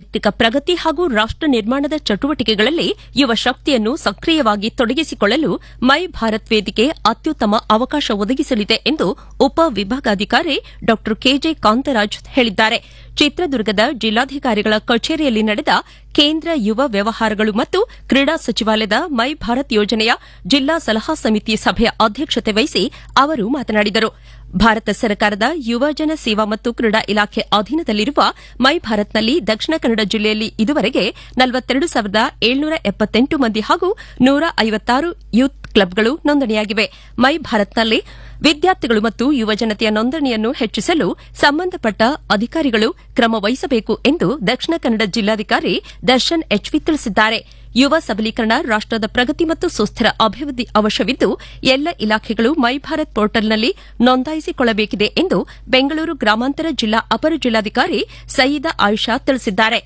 ವೈಯಕ್ತಿಕ ಪ್ರಗತಿ ಹಾಗೂ ರಾಷ್ಟ ನಿರ್ಮಾಣದ ಚಟುವಟಿಕೆಗಳಲ್ಲಿ ಯುವ ಶಕ್ತಿಯನ್ನು ಸಕ್ರಿಯವಾಗಿ ತೊಡಗಿಸಿಕೊಳ್ಳಲು ಮೈ ಭಾರತ್ ವೇದಿಕೆ ಅತ್ಯುತ್ತಮ ಅವಕಾಶ ಒದಗಿಸಲಿದೆ ಎಂದು ಉಪ ವಿಭಾಗಾಧಿಕಾರಿ ಡಾ ಕೆಜೆ ಕಾಂತರಾಜ್ ಹೇಳಿದ್ದಾರೆ ಚಿತ್ರದುರ್ಗದ ಜಿಲ್ಲಾಧಿಕಾರಿಗಳ ಕಚೇರಿಯಲ್ಲಿ ನಡೆದ ಕೇಂದ್ರ ಯುವ ವ್ಯವಹಾರಗಳು ಮತ್ತು ಕ್ರೀಡಾ ಸಚಿವಾಲಯದ ಮೈ ಭಾರತ್ ಯೋಜನೆಯ ಜಿಲ್ಲಾ ಸಲಹಾ ಸಮಿತಿ ಸಭೆಯ ಅಧ್ಯಕ್ಷತೆ ವಹಿಸಿ ಅವರು ಮಾತನಾಡಿದರು ಭಾರತ ಸರ್ಕಾರದ ಯುವಜನ ಸೇವಾ ಮತ್ತು ಕ್ರೀಡಾ ಇಲಾಖೆ ಅಧೀನದಲ್ಲಿರುವ ಮೈ ಭಾರತ್ನಲ್ಲಿ ದಕ್ಷಿಣ ಕನ್ನಡ ಜಿಲ್ಲೆಯಲ್ಲಿ ಇದುವರೆಗೆ ನಲವತ್ತೆರಡು ಸಾವಿರದ ಏಳ್ನೂರ ಎಪ್ಪತ್ತೆಂಟು ಮಂದಿ ಹಾಗೂ ನೂರ ಐವತ್ತಾರು ಯೂತ್ ಕ್ಲಬ್ಗಳು ನೋಂದಣಿಯಾಗಿವೆ ಮೈ ಭಾರತ್ನಲ್ಲಿ ವಿದ್ಯಾರ್ಥಿಗಳು ಮತ್ತು ಯುವಜನತೆಯ ನೋಂದಣಿಯನ್ನು ಹೆಚ್ಚಿಸಲು ಸಂಬಂಧಪಟ್ಟ ಅಧಿಕಾರಿಗಳು ಕ್ರಮ ವಹಿಸಬೇಕು ಎಂದು ದಕ್ಷಿಣ ಕನ್ನಡ ಜಿಲ್ಲಾಧಿಕಾರಿ ದರ್ಶನ್ ಎಚ್ವಿ ತಿಳಿಸಿದ್ದಾರೆ ಯುವ ಸಬಲೀಕರಣ ರಾಷ್ಟದ ಪ್ರಗತಿ ಮತ್ತು ಸುಸ್ಥಿರ ಅಭಿವೃದ್ಧಿ ಅವಶ್ಯವಿದ್ದು ಎಲ್ಲ ಇಲಾಖೆಗಳು ಮೈ ಭಾರತ್ ಪೋರ್ಟಲ್ನಲ್ಲಿ ನೋಂದಾಯಿಸಿಕೊಳ್ಳಬೇಕಿದೆ ಎಂದು ಬೆಂಗಳೂರು ಗ್ರಾಮಾಂತರ ಜಿಲ್ಲಾ ಅಪರ ಜಿಲ್ಲಾಧಿಕಾರಿ ಸಯೀದಾ ಆಯಿಷಾ ತಿಳಿಸಿದ್ದಾರೆ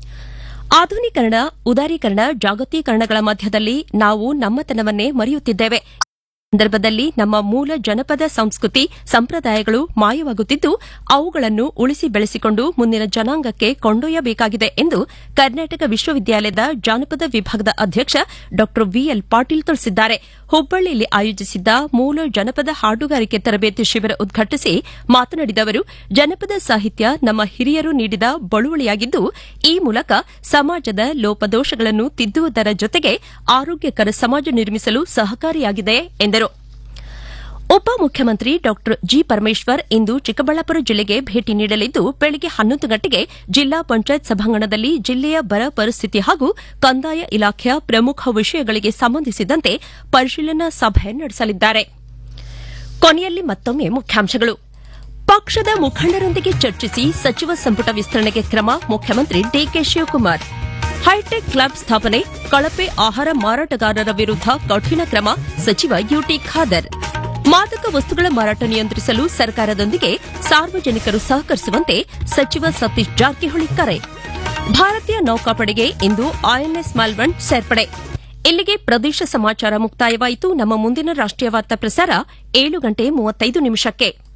ಆಧುನೀಕರಣ ಉದಾರೀಕರಣ ಜಾಗತೀಕರಣಗಳ ಮಧ್ಯದಲ್ಲಿ ನಾವು ನಮ್ಮತನವನ್ನೇ ಮರೆಯುತ್ತಿದ್ದೇವೆ ಸಂದರ್ಭದಲ್ಲಿ ನಮ್ಮ ಮೂಲ ಜನಪದ ಸಂಸ್ಕೃತಿ ಸಂಪ್ರದಾಯಗಳು ಮಾಯವಾಗುತ್ತಿದ್ದು ಅವುಗಳನ್ನು ಉಳಿಸಿ ಬೆಳೆಸಿಕೊಂಡು ಮುಂದಿನ ಜನಾಂಗಕ್ಕೆ ಕೊಂಡೊಯ್ಯಬೇಕಾಗಿದೆ ಎಂದು ಕರ್ನಾಟಕ ವಿಶ್ವವಿದ್ಯಾಲಯದ ಜಾನಪದ ವಿಭಾಗದ ಅಧ್ಯಕ್ಷ ಡಾ ವಿಎಲ್ ಪಾಟೀಲ್ ತಿಳಿಸಿದ್ದಾರೆ ಹುಬ್ಬಳ್ಳಿಯಲ್ಲಿ ಆಯೋಜಿಸಿದ್ದ ಮೂಲ ಜನಪದ ಹಾಡುಗಾರಿಕೆ ತರಬೇತಿ ಶಿಬಿರ ಉದ್ಘಾಟಿಸಿ ಮಾತನಾಡಿದ ಅವರು ಜನಪದ ಸಾಹಿತ್ಯ ನಮ್ಮ ಹಿರಿಯರು ನೀಡಿದ ಬಳುವಳಿಯಾಗಿದ್ದು ಈ ಮೂಲಕ ಸಮಾಜದ ಲೋಪದೋಷಗಳನ್ನು ತಿದ್ದುವುದರ ಜೊತೆಗೆ ಆರೋಗ್ಯಕರ ಸಮಾಜ ನಿರ್ಮಿಸಲು ಸಹಕಾರಿಯಾಗಿದೆ ಎಂದರು ಉಪಮುಖ್ಯಮಂತ್ರಿ ಡಾ ಜಿ ಪರಮೇಶ್ವರ್ ಇಂದು ಚಿಕ್ಕಬಳ್ಳಾಪುರ ಜಿಲ್ಲೆಗೆ ಭೇಟಿ ನೀಡಲಿದ್ದು ಬೆಳಗ್ಗೆ ಹನ್ನೊಂದು ಗಂಟೆಗೆ ಜಿಲ್ಲಾ ಪಂಚಾಯತ್ ಸಭಾಂಗಣದಲ್ಲಿ ಜಿಲ್ಲೆಯ ಬರ ಪರಿಸ್ಥಿತಿ ಹಾಗೂ ಕಂದಾಯ ಇಲಾಖೆಯ ಪ್ರಮುಖ ವಿಷಯಗಳಿಗೆ ಸಂಬಂಧಿಸಿದಂತೆ ಪರಿಶೀಲನಾ ಸಭೆ ನಡೆಸಲಿದ್ದಾರೆ ಕೊನೆಯಲ್ಲಿ ಮತ್ತೊಮ್ಮೆ ಮುಖ್ಯಾಂಶಗಳು ಪಕ್ಷದ ಮುಖಂಡರೊಂದಿಗೆ ಚರ್ಚಿಸಿ ಸಚಿವ ಸಂಪುಟ ವಿಸ್ತರಣೆಗೆ ಕ್ರಮ ಮುಖ್ಯಮಂತ್ರಿ ಡಿಕೆ ಶಿವಕುಮಾರ್ ಹೈಟೆಕ್ ಲ್ಯಾಬ್ ಸ್ಥಾಪನೆ ಕಳಪೆ ಆಹಾರ ಮಾರಾಟಗಾರರ ವಿರುದ್ಧ ಕಠಿಣ ಕ್ರಮ ಸಚಿವ ಯುಟಿ ಖಾದರ್ ಮಾದಕ ವಸ್ತುಗಳ ಮಾರಾಟ ನಿಯಂತ್ರಿಸಲು ಸರ್ಕಾರದೊಂದಿಗೆ ಸಾರ್ವಜನಿಕರು ಸಹಕರಿಸುವಂತೆ ಸಚಿವ ಸತೀಶ್ ಜಾರಕಿಹೊಳಿ ಕರೆ ಭಾರತೀಯ ನೌಕಾಪಡೆಗೆ ಇಂದು ಐಎನ್ಎಸ್ ಮಾಲ್ವಣ್ ಸೇರ್ಪಡೆ ಇಲ್ಲಿಗೆ ಪ್ರದೇಶ ಸಮಾಚಾರ ಮುಕ್ತಾಯವಾಯಿತು ನಮ್ಮ ಮುಂದಿನ ರಾಷ್ಟೀಯ ವಾರ್ತಾ ಪ್ರಸಾರ ಏಳು ಗಂಟೆ ಮೂವತ್ತೈದು ನಿಮಿಷಕ್ಕೆ